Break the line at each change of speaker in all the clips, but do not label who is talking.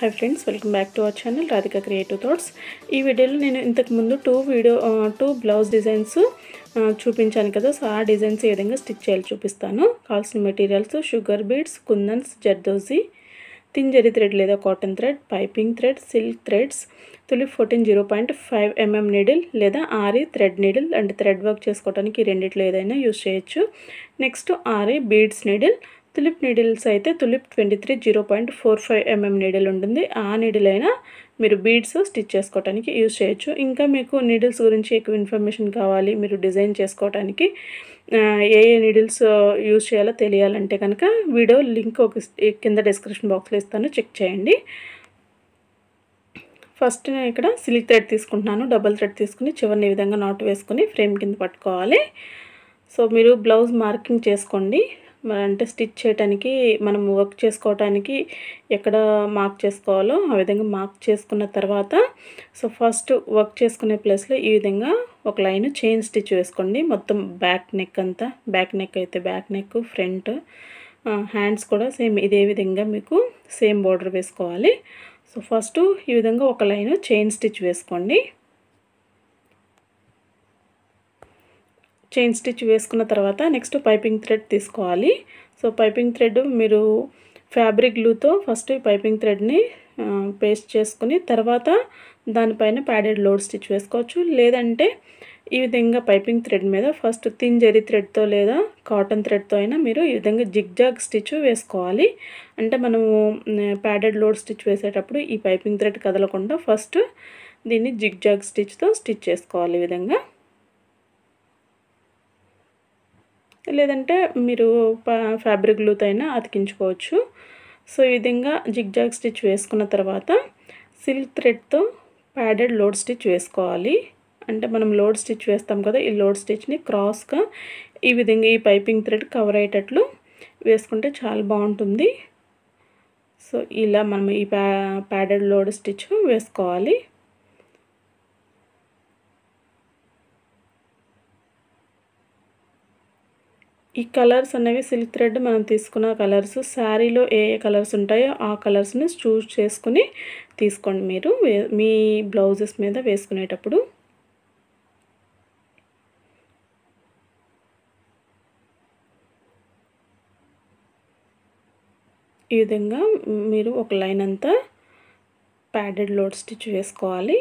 hi friends welcome back to our channel Radhika creative thoughts ఈ వీడియోలో నేను ఇంతకుముందు two video two blouse designs చూపించాను కదా సో ఆ డిజైన్స్ ఏ విధంగా స్టిచ్ చేయాలి చూపిస్తాను కావాల్సిన materials sugar beads kundans zardozi thin zari thread లేదా cotton thread piping thread silk threads Tulip fourteen zero point five mm needle లేదా ఆరి థ్రెడ్ నీడిల్ అంటే థ్రెడ్ వర్క్ చేసుకోవడానికి ఈ రెండిట్లో ఏదైనా యూస్ చేయొచ్చు next aari beads needle Tulip needles అయితే Tulip twenty three zero point four five mm needle ఉంటుంది ఆ నీడిల్ అయినా మీరు బీడ్స్ స్టిచ్ చేసుకోవడానికి యూస్ చేయొచ్చు ఇంకా మీకు నీడిల్స్ గురించి ఎక్కువ ఇన్ఫర్మేషన్ కావాలి మీరు డిజైన్ చేసుకోవడానికి ఏ ఏ నీడిల్స్ యూస్ చేయాలో తెలియాలంటే కనుక వీడియో లింక్ ఒక కింద డిస్క్రిప్షన్ బాక్స్లో ఇస్తాను చెక్ చేయండి ఫస్ట్ నేను ఇక్కడ సిల్క్ థ్రెడ్ తీసుకుంటున్నాను డబల్ థ్రెడ్ తీసుకుని చివరిని ఈ విధంగా నాట్ వేసుకుని ఫ్రేమ్ కింద పట్టుకోవాలి సో మీరు బ్లౌజ్ మార్కింగ్ చేసుకోండి మరి అంటే స్టిచ్ చేయడానికి మనం వర్క్ చేసుకోవడానికి ఎక్కడ మార్క్ చేసుకోవాలో ఆ విధంగా మార్క్ చేసుకున్న తర్వాత సో ఫస్ట్ వర్క్ చేసుకునే ప్లేస్లో ఈ విధంగా ఒక లైన్ చైన్ స్టిచ్ వేసుకోండి మొత్తం బ్యాక్ నెక్ అంతా బ్యాక్ నెక్ అయితే బ్యాక్ నెక్ ఫ్రంట్ హ్యాండ్స్ కూడా సేమ్ ఇదే విధంగా మీకు సేమ్ బార్డర్ వేసుకోవాలి సో ఫస్ట్ ఈ విధంగా ఒక లైన్ చైన్ స్టిచ్ వేసుకోండి చైన్ స్టిచ్ వేసుకున్న తర్వాత నెక్స్ట్ పైపింగ్ థ్రెడ్ తీసుకోవాలి సో పైపింగ్ థ్రెడ్ మీరు ఫ్యాబ్రిక్ గ్లూతో ఫస్ట్ పైపింగ్ థ్రెడ్ని పేస్ట్ చేసుకుని తర్వాత దానిపైన ప్యాడెడ్ లోడ్ స్టిచ్ వేసుకోవచ్చు లేదంటే ఈ విధంగా పైపింగ్ థ్రెడ్ మీద ఫస్ట్ థిన్ జరీ థ్రెడ్తో లేదా కాటన్ థ్రెడ్తో అయినా మీరు ఈ విధంగా జిగ్జాగ్ స్టిచ్ వేసుకోవాలి అంటే మనము ప్యాడెడ్ లోడ్ స్టిచ్ వేసేటప్పుడు ఈ పైపింగ్ థ్రెడ్ కదలకుండా ఫస్ట్ దీన్ని జిగ్జాగ్ స్టిచ్తో స్టిచ్ చేసుకోవాలి ఈ విధంగా లేదంటే మీరు ఫ్యాబ్రిక్ గ్లూతో అయినా అతికించుకోవచ్చు సో ఈ విధంగా జిగ్జాగ్ స్టిచ్ వేసుకున్న తర్వాత సిల్క్ థ్రెడ్తో ప్యాడెడ్ లోడ్ స్టిచ్ వేసుకోవాలి అంటే మనం లోడ్ స్టిచ్ వేస్తాం కదా ఈ లోడ్ స్టిచ్ని క్రాస్గా ఈ విధంగా ఈ పైపింగ్ థ్రెడ్ కవర్ అయ్యేటట్లు వేసుకుంటే చాలా బాగుంటుంది సో ఇలా మనం ఈ ప్యా ప్యాడెడ్ లోడ్ స్టిచ్ వేసుకోవాలి ఈ కలర్స్ అనేవి సిల్క్ థ్రెడ్ మనం తీసుకున్న కలర్స్ శారీలో ఏ ఏ కలర్స్ ఉంటాయో ఆ కలర్స్ని చూస్ చేసుకుని తీసుకోండి మీరు మీ బ్లౌజెస్ మీద వేసుకునేటప్పుడు ఈ విధంగా మీరు ఒక లైన్ అంతా ప్యాడెడ్ లోడ్ స్టిచ్ వేసుకోవాలి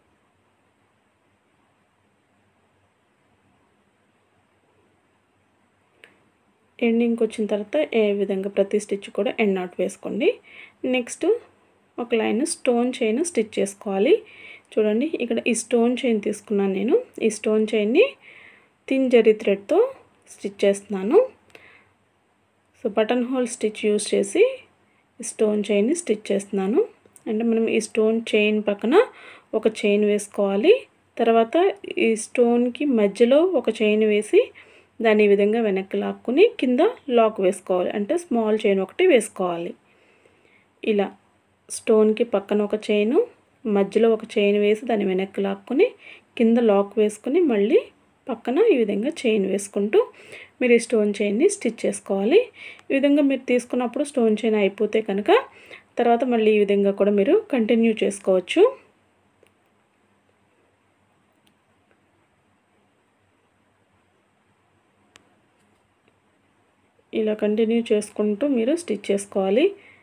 ఎండింగ్కి వచ్చిన తర్వాత ఏ విధంగా ప్రతి స్టిచ్ కూడా ఎండ్ నాట్ వేసుకోండి నెక్స్ట్ ఒక లైన్ స్టోన్ చైన్ స్టిచ్ చేసుకోవాలి చూడండి ఇక్కడ ఈ స్టోన్ చైన్ తీసుకున్నాను నేను ఈ స్టోన్ చైన్ని థిన్ జరీ థ్రెడ్తో స్టిచ్ చేస్తున్నాను so button hole stitch use చేసి స్టోన్ చైన్ని స్టిచ్ చేస్తున్నాను అంటే మనం ఈ స్టోన్ చైన్ పక్కన ఒక చైన్ వేసుకోవాలి తర్వాత ఈ స్టోన్కి మధ్యలో ఒక చైన్ వేసి దాన్ని ఈ విధంగా వెనక్కి లాక్కుని కింద లాక్ వేసుకోవాలి అంటే స్మాల్ చైన్ ఒకటి వేసుకోవాలి ఇలా స్టోన్కి పక్కన ఒక చైను మధ్యలో ఒక చైన్ వేసి దాన్ని వెనక్కి లాక్కుని కింద లాక్ వేసుకుని మళ్ళీ పక్కన ఈ విధంగా చైన్ వేసుకుంటూ మీరు ఈ స్టోన్ చైన్ని స్టిచ్ చేసుకోవాలి ఈ విధంగా మీరు తీసుకున్నప్పుడు స్టోన్ చైన్ అయిపోతే కనుక తర్వాత మళ్ళీ ఈ విధంగా కూడా మీరు కంటిన్యూ చేసుకోవచ్చు ఇలా కంటిన్యూ చేసుకుంటూ మీరు స్టిచ్ చేసుకోవాలి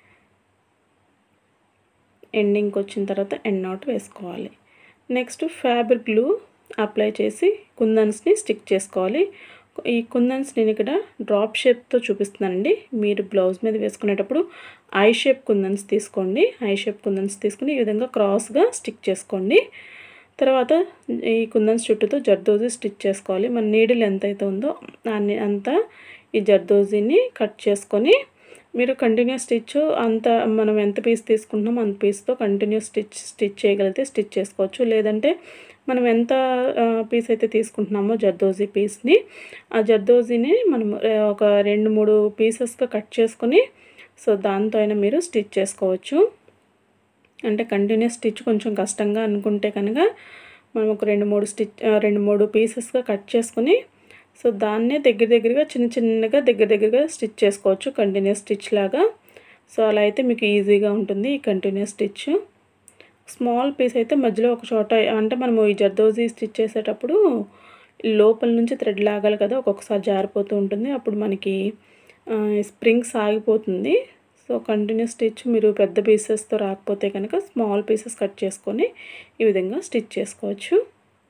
ఎండింగ్కి వచ్చిన తర్వాత ఎండ్ నాట్ వేసుకోవాలి నెక్స్ట్ ఫ్యాబ్రిక్ గ్లూ అప్లై చేసి కుందన్స్ని స్టిక్ చేసుకోవాలి ఈ కుందన్స్ నేను ఇక్కడ డ్రాప్ షేప్తో చూపిస్తున్నానండి మీరు బ్లౌజ్ మీద వేసుకునేటప్పుడు ఐ షేప్ కుందన్స్ తీసుకోండి ఐ షేప్ కుందన్స్ తీసుకుని ఈ విధంగా క్రాస్గా స్టిక్ చేసుకోండి తర్వాత ఈ కుందన్స్ చుట్టూతో జర్దోజీ స్టిచ్ చేసుకోవాలి మన నీడిల్ ఎంత అయితే ఉందో అన్ని అంతా ఈ జర్దోజీని కట్ చేసుకొని మీరు కంటిన్యూస్ స్టిచ్ అంత మనం ఎంత పీస్ తీసుకుంటున్నామో అంత పీస్తో కంటిన్యూస్ స్టిచ్ స్టిచ్ చేయగలిగితే స్టిచ్ చేసుకోవచ్చు లేదంటే మనం ఎంత పీస్ అయితే తీసుకుంటున్నామో జర్దోజీ పీస్ని ఆ జర్దోజీని మనం ఒక రెండు మూడు పీసెస్గా కట్ చేసుకొని సో దాంతో అయినా మీరు స్టిచ్ చేసుకోవచ్చు అంటే కంటిన్యూస్ స్టిచ్ కొంచెం కష్టంగా అనుకుంటే కనుక మనం ఒక రెండు మూడు స్టిచ్ రెండు మూడు పీసెస్గా కట్ చేసుకుని సో దాన్నే దగ్గర దగ్గరగా చిన్న చిన్నగా దగ్గర దగ్గరగా స్టిచ్ చేసుకోవచ్చు కంటిన్యూస్ స్టిచ్ లాగా సో అలా అయితే మీకు ఈజీగా ఉంటుంది ఈ కంటిన్యూస్ స్టిచ్ స్మాల్ పీస్ అయితే మధ్యలో ఒక చోట అంటే మనము ఈ జర్దోజీ స్టిచ్ చేసేటప్పుడు లోపల నుంచి థ్రెడ్ లాగాలి కదా ఒక్కొక్కసారి జారిపోతూ ఉంటుంది అప్పుడు మనకి స్ప్రింగ్స్ ఆగిపోతుంది సో కంటిన్యూస్ స్టిచ్ మీరు పెద్ద పీసెస్తో రాకపోతే కనుక స్మాల్ పీసెస్ కట్ చేసుకొని ఈ విధంగా స్టిచ్ చేసుకోవచ్చు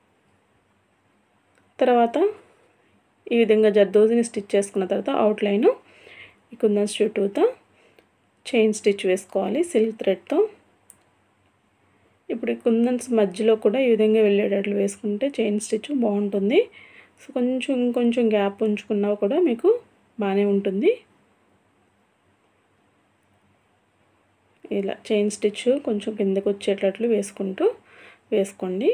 తర్వాత ఈ విధంగా జర్దోజీని స్టిచ్ చేసుకున్న తర్వాత అవుట్లైన్ ఈ కుందన్స్ చుట్టూతో చైన్ స్టిచ్ వేసుకోవాలి సిల్క్ థ్రెడ్తో ఇప్పుడు ఈ కుందన్స్ మధ్యలో కూడా ఈ విధంగా వెళ్ళేటట్లు వేసుకుంటే చైన్ స్టిచ్ బాగుంటుంది సో కొంచెం ఇంకొంచెం గ్యాప్ ఉంచుకున్నా కూడా మీకు బాగానే ఉంటుంది ఇలా చైన్ స్టిచ్ కొంచెం కిందకు వచ్చేటట్లు వేసుకుంటూ వేసుకోండి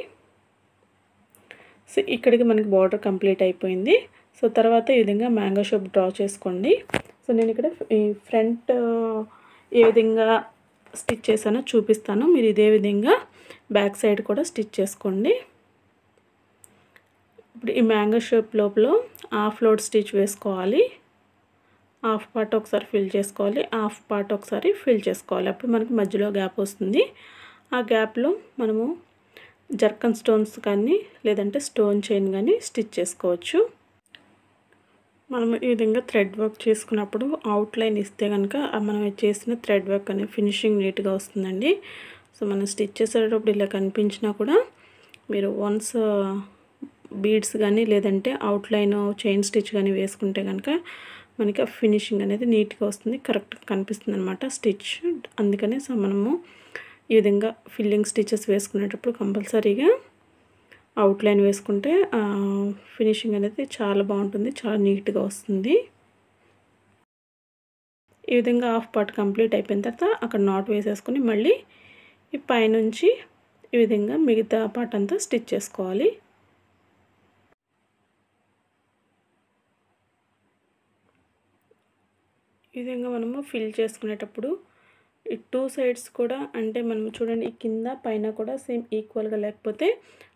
సో ఇక్కడికి మనకి బార్డర్ కంప్లీట్ అయిపోయింది సో తర్వాత ఈ విధంగా మ్యాంగో షేప్ డ్రా చేసుకోండి సో నేను ఇక్కడ ఈ ఫ్రంట్ ఏ విధంగా స్టిచ్ చేశానో చూపిస్తాను మీరు ఇదే విధంగా బ్యాక్ సైడ్ కూడా స్టిచ్ చేసుకోండి ఇప్పుడు ఈ మ్యాంగో షేప్ లోపల హాఫ్ లోడ్ స్టిచ్ వేసుకోవాలి హాఫ్ పార్ట్ ఒకసారి ఫిల్ చేసుకోవాలి హాఫ్ పార్ట్ ఒకసారి ఫిల్ చేసుకోవాలి అప్పుడు మనకి మధ్యలో గ్యాప్ వస్తుంది ఆ గ్యాప్లో మనము జర్కన్ స్టోన్స్ కానీ లేదంటే స్టోన్ చైన్ కానీ స్టిచ్ చేసుకోవచ్చు మనం ఈ విధంగా థ్రెడ్ వర్క్ చేసుకున్నప్పుడు అవుట్లైన్ ఇస్తే కనుక మనం చేసిన థ్రెడ్ వర్క్ అనే ఫినిషింగ్ నీట్గా వస్తుందండి సో మనం స్టిచ్ చేసేటప్పుడు ఇలా కనిపించినా కూడా మీరు వన్స్ బీడ్స్ కానీ లేదంటే అవుట్లైన్ చైన్ స్టిచ్ కానీ వేసుకుంటే కనుక మనకి ఆ ఫినిషింగ్ అనేది నీట్గా వస్తుంది కరెక్ట్గా కనిపిస్తుంది అనమాట స్టిచ్ అందుకనే సో మనము ఈ విధంగా ఫిల్లింగ్ స్టిచెస్ వేసుకునేటప్పుడు కంపల్సరీగా అవుట్లైన్ వేసుకుంటే ఫినిషింగ్ అనేది చాలా బాగుంటుంది చాలా నీట్గా వస్తుంది ఈ విధంగా హాఫ్ పార్ట్ కంప్లీట్ అయిపోయిన తర్వాత అక్కడ నాట్ వేసేసుకొని మళ్ళీ ఈ పైనుంచి ఈ విధంగా మిగతా పార్ట్ అంతా స్టిచ్ చేసుకోవాలి ఈ విధంగా మనము ఫిల్ చేసుకునేటప్పుడు ఈ టూ సైడ్స్ కూడా అంటే మనం చూడండి ఈ కింద పైన కూడా సేమ్ ఈక్వల్గా లేకపోతే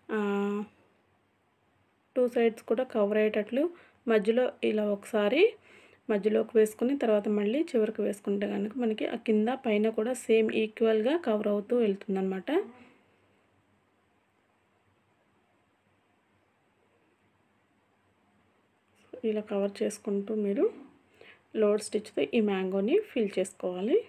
టూ సైడ్స్ కూడా కవర్ అయ్యేటట్లు మధ్యలో ఇలా ఒకసారి మధ్యలోకి వేసుకుని తర్వాత మళ్ళీ చివరికి వేసుకుంటే కనుక మనకి ఆ కింద పైన కూడా సేమ్ ఈక్వల్గా కవర్ అవుతూ వెళ్తుందన్నమాట ఇలా కవర్ చేసుకుంటూ మీరు లోడ్ స్టిచ్తో ఈ మ్యాంగోని ఫిల్ చేసుకోవాలి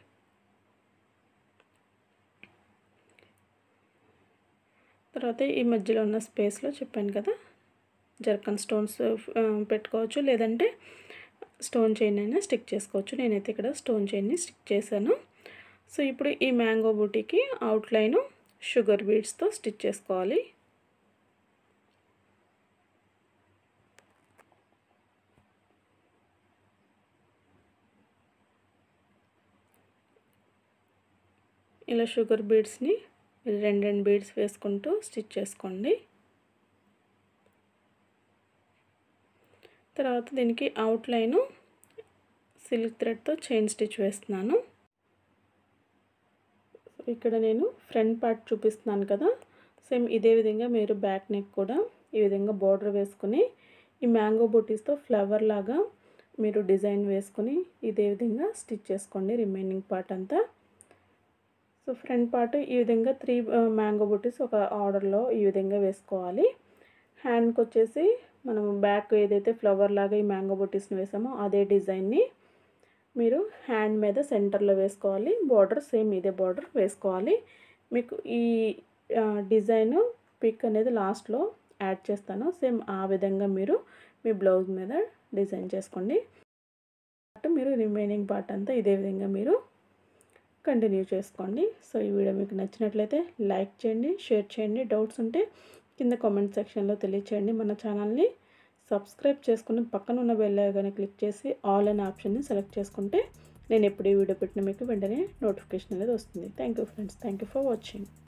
తర్వాత ఈ మధ్యలో ఉన్న స్పేస్లో చెప్పాను కదా జర్కన్ స్టోన్స్ పెట్టుకోవచ్చు లేదంటే స్టోన్ చైన్ అయినా స్టిక్ చేసుకోవచ్చు నేనైతే ఇక్కడ స్టోన్ చైన్ని స్టిక్ చేశాను సో ఇప్పుడు ఈ మ్యాంగో బూటీకి అవుట్లైన్ షుగర్ బీడ్స్తో స్టిచ్ చేసుకోవాలి ఇలా షుగర్ బీడ్స్ని రెండు రెండు బీడ్స్ వేసుకుంటూ స్టిచ్ చేసుకోండి తర్వాత దీనికి అవుట్లైన్ సిల్క్ థ్రెడ్తో చైన్ స్టిచ్ వేస్తున్నాను ఇక్కడ నేను ఫ్రంట్ పార్ట్ చూపిస్తున్నాను కదా సేమ్ ఇదే విధంగా మీరు బ్యాక్ నెక్ కూడా ఈ విధంగా బార్డర్ వేసుకుని ఈ మ్యాంగో బూటీస్తో ఫ్లవర్ లాగా మీరు డిజైన్ వేసుకుని ఇదే విధంగా స్టిచ్ చేసుకోండి రిమైనింగ్ పార్ట్ అంతా సో ఫ్రంట్ పార్ట్ ఈ విధంగా త్రీ మ్యాంగో బూటీస్ ఒక ఆర్డర్లో ఈ విధంగా వేసుకోవాలి హ్యాండ్కి వచ్చేసి మనం బ్యాక్ ఏదైతే ఫ్లవర్ లాగా ఈ మ్యాంగో బూటీస్ని వేసామో అదే డిజైన్ని మీరు హ్యాండ్ మీద సెంటర్లో వేసుకోవాలి బార్డర్ సేమ్ ఇదే బార్డర్ వేసుకోవాలి మీకు ఈ డిజైన్ పిక్ అనేది లాస్ట్లో యాడ్ చేస్తాను సేమ్ ఆ విధంగా మీరు మీ బ్లౌజ్ మీద డిజైన్ చేసుకోండి మీరు రిమైనింగ్ పార్ట్ అంతా ఇదే విధంగా మీరు కంటిన్యూ చేసుకోండి సో ఈ వీడియో మీకు నచ్చినట్లయితే లైక్ చేయండి షేర్ చేయండి డౌట్స్ ఉంటే కింద కామెంట్ సెక్షన్లో తెలియచేయండి మన ఛానల్ని సబ్స్క్రైబ్ చేసుకుని పక్కన ఉన్న బెల్ ఐకాన్ని క్లిక్ చేసి ఆల్ అనే ఆప్షన్ని సెలెక్ట్ చేసుకుంటే నేను ఎప్పుడు ఈ వీడియో పెట్టిన మీకు వెంటనే నోటిఫికేషన్ అనేది వస్తుంది thank you friends thank you for watching